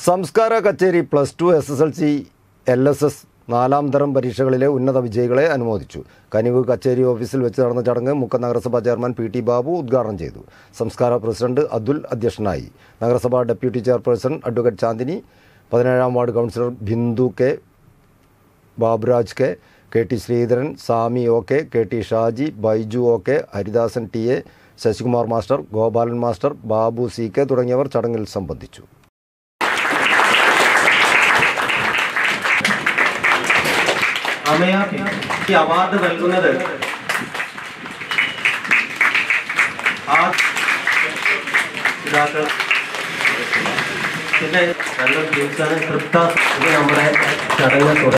സംസ്കാര കച്ചേരി plus two S S L C L S S നാലാം തരം പരീക്ഷകളിലെ ഉന്നത വിജയികളെ അനുമോദിച്ചു കനിവ് കച്ചേരി ഓഫീസിൽ വെച്ച് നടന്ന ചടങ്ങ് മുക്കം നഗരസഭാ ചെയർമാൻ പി ടി ബാബു ഉദ്ഘാടനം ചെയ്തു സംസ്കാര പ്രസിഡന്റ് അതുൽ അധ്യക്ഷനായി നഗരസഭാ ഡെപ്യൂട്ടി ചെയർപേഴ്സൺ അഡ്വക്കേറ്റ് ചാന്ദിനി പതിനേഴാം ward councillor Bindu K Baburaj K K T Sreedharan Sami O K K T Shaji Baiju O K Haridasan T A Sasikumar master Gopalan master Babu C K തുടങ്ങിയവർ ചടങ്ങിൽ സംബന്ധിച്ചു അമയ ഈ അവാർഡ് നൽകുന്നത് ആ പിതാക്കൾ പിന്നെ നല്ല ടീംസാണ് തൃപ്ത ഇത് നമ്മുടെ ചടങ്ങ് തുടങ്ങി